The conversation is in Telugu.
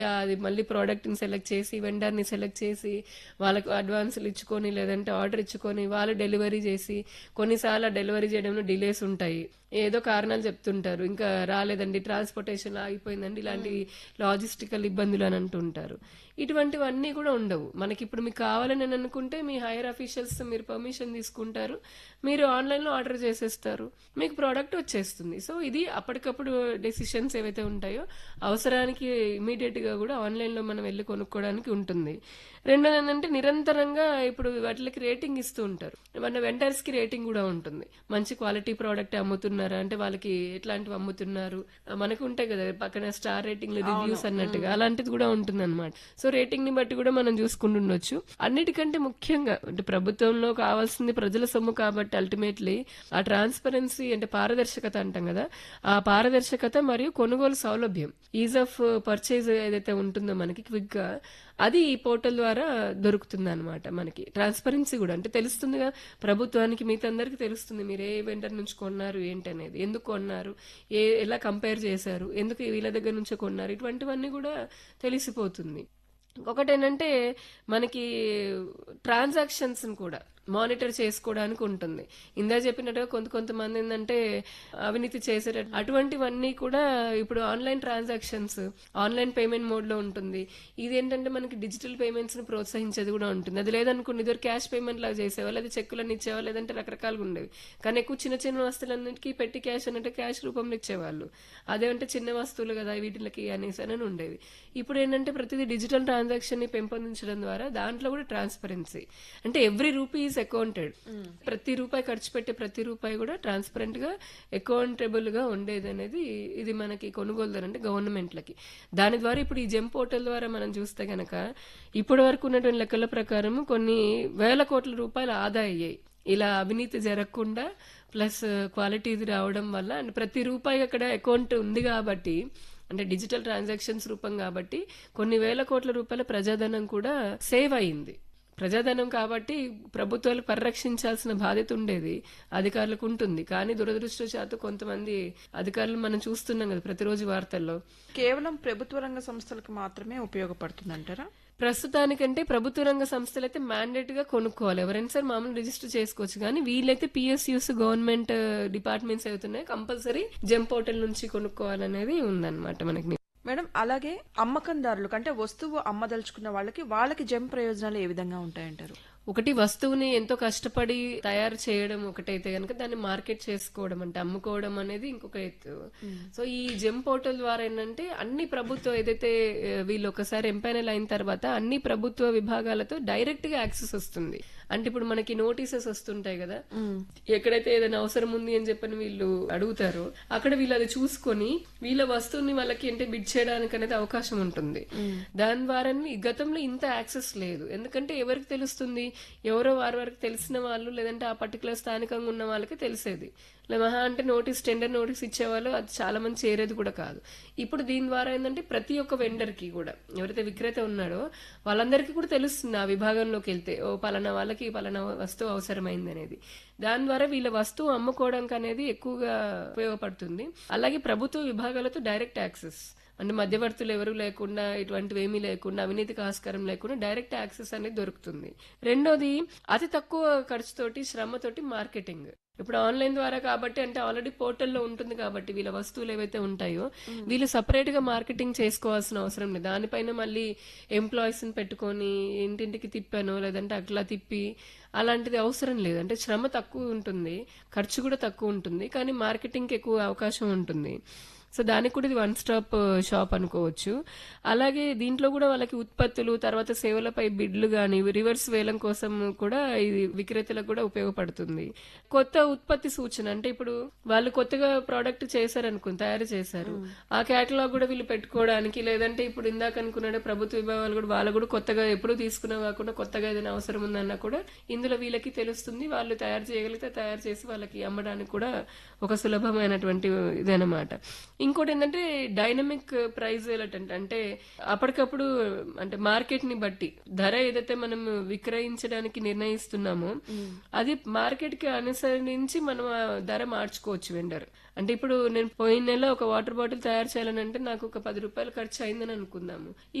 అది మళ్ళీ ప్రోడక్ట్‌ని సెలెక్ట్ చేసి, వెండర్‌ని సెలెక్ట్ చేసి, వాళ్ళకు అడ్వాన్సులు ఇచ్చుకొని, లేదంటే ఆర్డర్ ఇచ్చుకొని, వాళ్ళు డెలివరీ చేసి, కొన్నిసార్లు ఆ డెలివరీ చేయడంలో డిలేస్ ఉంటాయి. ఏదో కారణాలు చెప్తుంటారు. ఇంకా రాలేదండి, ట్రాన్స్‌పోర్టేషన్ ఆగిపోయిందండి, ఇలాంటి లాజిస్టికల్ ఇబ్బందులు అని అంటుంటారు. ఇటువంటివన్నీ కూడా ఉండవు. మనకిప్పుడు మీకు కావాలని అని అనుకుంటే మీ హైయర్ అఫీషియల్స్ మీరు పర్మిషన్ తీసుకుంటారు. మీరు ఆన్‌లైన్‌లో ఆర్డర్ చేసేస్తారు. మీకు ప్రోడక్ట్ వచ్చేస్తుంది. సో, ఇది అప్పటికప్పుడు డెసిషన్స్ ఏవైతే ఉంటాయో, అవసరానికి ఇమ్మీడియేట్‌గా కూడా ఆన్‌లైన్‌లో మనం వెళ్లి కొనుక్కోవడానికి ఉంటుంది. రెండోదేంటంటే నిరంతరంగా ఇప్పుడు వాటిలకి రేటింగ్ ఇస్తూ ఉంటారు. మన వెండర్స్‌కి రేటింగ్ కూడా ఉంటుంది. మంచి క్వాలిటీ ప్రోడక్ట్ అమ్ముతున్నారా? అంటే వాళ్ళకి ఎట్లాంటివి అమ్ముతున్నారు? మనకు ఉంటాయి కదా! పక్కన స్టార్ రేటింగ్‌లు, రివ్యూస్ అన్నట్టుగా అలాంటిది కూడా ఉంటుందన్నమాట. సో, రేటింగ్‌ని బట్టి కూడా మనం చూసుకుంటుండొచ్చు. అన్నిటికంటే ముఖ్యంగా అంటే ప్రభుత్వంలో కావాల్సింది ప్రజల సొమ్ము కాబట్టి అల్టిమేట్‌లీ ఆ ట్రాన్స్‌పరెన్సీ అంటే పారదర్శకత అంటాం కదా! ఆ పారదర్శకత మరియు కొనుగోలు సౌలభ్యం. ఈజ్ ఆఫ్ పర్చేజ్ ఏదైతే ఉంటుందో మనకి క్విక్‌గా అది ఈ పోర్టల్ ద్వారా దొరుకుతుందన్నమాట మనకి. ట్రాన్స్‌పరెన్సీ కూడా అంటే తెలుస్తుందిగా ప్రభుత్వానికి మిగతా అందరికి తెలుస్తుంది. మీరు ఏ వెండర్ నుంచి కొన్నారు ఏంటనేది. ఎందుకు కొన్నారు? ఏ ఎలా కంపేర్ చేశారు? ఎందుకు వీళ్ళ దగ్గర నుంచే కొన్నారు? ఇటువంటివన్నీ కూడా తెలిసిపోతుంది. ఒకటేంటంటే మనకి ట్రాన్సాక్షన్స్‌ని కూడా మానిటర్ చేసుకోవడానికి ఉంటుంది. ఇందాక చెప్పినట్టుగా కొంత కొంతమంది ఏందంటే అవినీతి చేసేట అటువంటివన్నీ కూడా ఇప్పుడు ఆన్‌లైన్ ట్రాన్సాక్షన్స్, ఆన్‌లైన్ పేమెంట్ మోడ్‌లో ఉంటుంది. ఇదేంటంటే మనకి డిజిటల్ పేమెంట్స్‌ని ప్రోత్సహించేది కూడా ఉంటుంది. అది లేదనుకోండి ఇదివరకు క్యాష్ పేమెంట్ లాగా చేసేవాళ్ళు. లేదా చెక్కులని ఇచ్చేవాళ్ళు. లేదంటే రకరకాలుగా ఉండేవి. కానీ ఎక్కువ చిన్న చిన్న వస్తువులన్నిటికీ పెట్టి క్యాష్ అన్నట్టు క్యాష్ రూపంలో ఇచ్చేవాళ్ళు. అదేమంటే చిన్న వస్తువులు కదా వీటిలకి అనేసి అని ఉండేవి. ఇప్పుడు ఏంటంటే ప్రతిదీ డిజిటల్ ట్రాన్సాక్షన్‌ని పెంపొందించడం ద్వారా దాంట్లో కూడా ట్రాన్స్‌పరెన్సీ. అంటే ఎవ్రీ రూపీ ఈజ్ అకౌంటెడ్. ప్రతి రూపాయి ఖర్చు పెట్టే ప్రతి రూపాయి కూడా ట్రాన్స్‌పరెంట్‌గా అకౌంటబుల్‌గా ఉండేదనేది ఇది మనకి కొనుగోలుదారు అంటే గవర్నమెంట్‌లకి. దాని ద్వారా ఇప్పుడు ఈ జెమ్ పోర్టల్ ద్వారా మనం చూస్తే గనక ఇప్పటి వరకు ఉన్నటువంటి లెక్కల ప్రకారం కొన్ని వేల కోట్ల రూపాయలు ఆదా అయ్యాయి. ఇలా అవినీతి జరగకుండా ప్లస్ క్వాలిటీది రావడం వల్ల అండ్ ప్రతి రూపాయి అక్కడ అకౌంట్ ఉంది కాబట్టి అంటే డిజిటల్ ట్రాన్సాక్షన్స్ రూపం కాబట్టి కొన్ని వేల కోట్ల రూపాయల ప్రజాధనం కూడా సేవ్ అయింది. ప్రజాధనం కాబట్టి ప్రభుత్వాలు పరిరక్షించాల్సిన బాధ్యత ఉండేది. అధికారులకు ఉంటుంది. కానీ దురదృష్టవశాత్తు కొంతమంది అధికారులు మనం చూస్తున్నాం కదా ప్రతిరోజు వార్తల్లో. కేవలం ప్రభుత్వ రంగ సంస్థలకు మాత్రమే ఉపయోగపడుతుందంటారా? ప్రస్తుతానికంటే ప్రభుత్వ రంగ సంస్థలైతే మ్యాండేట్ గా కొనుక్కోవాలి. ఎవరైనా సరే మామూలు రిజిస్టర్ చేసుకోవచ్చు. కానీ వీళ్ళైతే పిఎస్యూస్ గవర్నమెంట్ డిపార్ట్మెంట్స్ అవుతున్నాయి కంపల్సరీ జెమ్ పోర్టల్ నుంచి కొనుక్కోవాలనేది ఉందన్నమాట మనకి. మేడం అలాగే అమ్మకందారులకు అంటే వస్తువు అమ్మదలుచుకున్న వాళ్ళకి వాళ్ళకి జెమ్ ప్రయోజనాలు ఏ విధంగా ఉంటాయంటారు? ఒకటి వస్తువుని ఎంతో కష్టపడి తయారు చేయడం ఒకటైతే గనక దాన్ని మార్కెట్ చేసుకోవడం అంటే అమ్ముకోవడం అనేది ఇంకొక ఎత్తు. సో ఈ జెమ్ పోర్టల్ ద్వారా ఏంటంటే అన్ని ప్రభుత్వ ఏదైతే వీళ్ళు ఒకసారి ఎంపానల్ అయిన తర్వాత అన్ని ప్రభుత్వ విభాగాలతో డైరెక్ట్ గా యాక్సెస్ వస్తుంది. అంటే ఇప్పుడు మనకి నోటీసెస్ వస్తుంటాయి కదా ఎక్కడైతే ఏదైనా అవసరం ఉంది అని చెప్పని వీళ్ళు అడుగుతారో అక్కడ వీళ్ళు అది చూసుకొని వీళ్ళ వస్తువుని వాళ్ళకి అంటే బిడ్ చేయడానికి అనేది అవకాశం ఉంటుంది. దాని ద్వారా గతంలో ఇంత యాక్సెస్ లేదు. ఎందుకంటే ఎవరికి తెలుస్తుంది? ఎవరో వారి వరకు తెలిసిన వాళ్ళు లేదంటే ఆ పర్టికులర్ స్థానికంగా ఉన్న వాళ్ళకి తెలిసేది. మహా అంటే నోటీస్ టెండర్ నోటీస్ ఇచ్చేవాళ్ళు అది చాలా మంది చేరేది కూడా కాదు. ఇప్పుడు దీని ద్వారా ఏంటంటే ప్రతి ఒక్క వెండర్ కి కూడా ఎవరైతే విక్రేత ఉన్నాడో వాళ్ళందరికీ కూడా తెలుస్తుంది ఆ విభాగంలోకి వెళ్తే ఓ పలానా వాళ్ళకి పలానా వస్తువు అవసరమైంది అనేది. దాని ద్వారా వీళ్ళ వస్తువు అమ్ముకోవడానికి అనేది ఎక్కువగా ఉపయోగపడుతుంది. అలాగే ప్రభుత్వ విభాగాలతో డైరెక్ట్ యాక్సెస్ అంటే మధ్యవర్తులు ఎవరు లేకుండా ఇటువంటివి ఏమీ లేకుండా అవినీతికి ఆస్కారం లేకుండా డైరెక్ట్ యాక్సెస్ అనేది దొరుకుతుంది. రెండోది అతి తక్కువ ఖర్చుతోటి శ్రమతోటి మార్కెటింగ్. ఇప్పుడు ఆన్లైన్ ద్వారా కాబట్టి అంటే ఆల్రెడీ పోర్టల్లో ఉంటుంది కాబట్టి వీళ్ళ వస్తువులు ఏవైతే ఉంటాయో వీళ్ళు సపరేట్ గా మార్కెటింగ్ చేసుకోవాల్సిన అవసరం లేదు. దానిపైన మళ్ళీ ఎంప్లాయీస్ ని పెట్టుకొని ఇంటింటికి తిప్పానో లేదంటే అట్లా తిప్పి అలాంటిది అవసరం లేదు. అంటే శ్రమ తక్కువ ఉంటుంది. ఖర్చు కూడా తక్కువ ఉంటుంది. కానీ మార్కెటింగ్ కి ఎక్కువ అవకాశం ఉంటుంది. సో దానికి కూడా ఇది వన్ స్టాప్ షాప్ అనుకోవచ్చు. అలాగే దీంట్లో కూడా వాళ్ళకి ఉత్పత్తులు తర్వాత సేవలపై బిడ్లు గాని రివర్స్ వేలం కోసం కూడా ఇది విక్రేతలకు కూడా ఉపయోగపడుతుంది. కొత్త ఉత్పత్తి సూచన అంటే ఇప్పుడు వాళ్ళు కొత్తగా ప్రోడక్ట్ చేశారనుకో తయారు చేశారు. ఆ కేటలాగ్ కూడా వీళ్ళు పెట్టుకోవడానికి లేదంటే ఇప్పుడు ఇందాక అనుకున్నాడు ప్రభుత్వ విభాగాలు కూడా వాళ్ళు కూడా కొత్తగా ఎప్పుడు తీసుకున్నా కాకుండా కొత్తగా ఏదైనా అవసరం ఉందన్నా కూడా ఇందులో వీళ్ళకి తెలుస్తుంది. వాళ్ళు తయారు చేయగలిగితే తయారు చేసి వాళ్ళకి అమ్మడానికి కూడా ఒక సులభమైనటువంటి ఇదన్నమాట. ఇంకోటి ఏంటంటే డైనమిక్ ప్రైస్ ఏంటంటే అంటే అప్పటికప్పుడు అంటే మార్కెట్ ని బట్టి ధర ఏదైతే మనం విక్రయించడానికి నిర్ణయిస్తున్నామో అది మార్కెట్ కి అనుసరించి మనం ఆ ధర మార్చుకోవచ్చు వెండర్ అంటే ఇప్పుడు నేను పోయిన నెల ఒక వాటర్ బాటిల్ తయారు చేయాలని అంటే నాకు ఒక పది రూపాయలు ఖర్చు అయిందని అనుకుందాము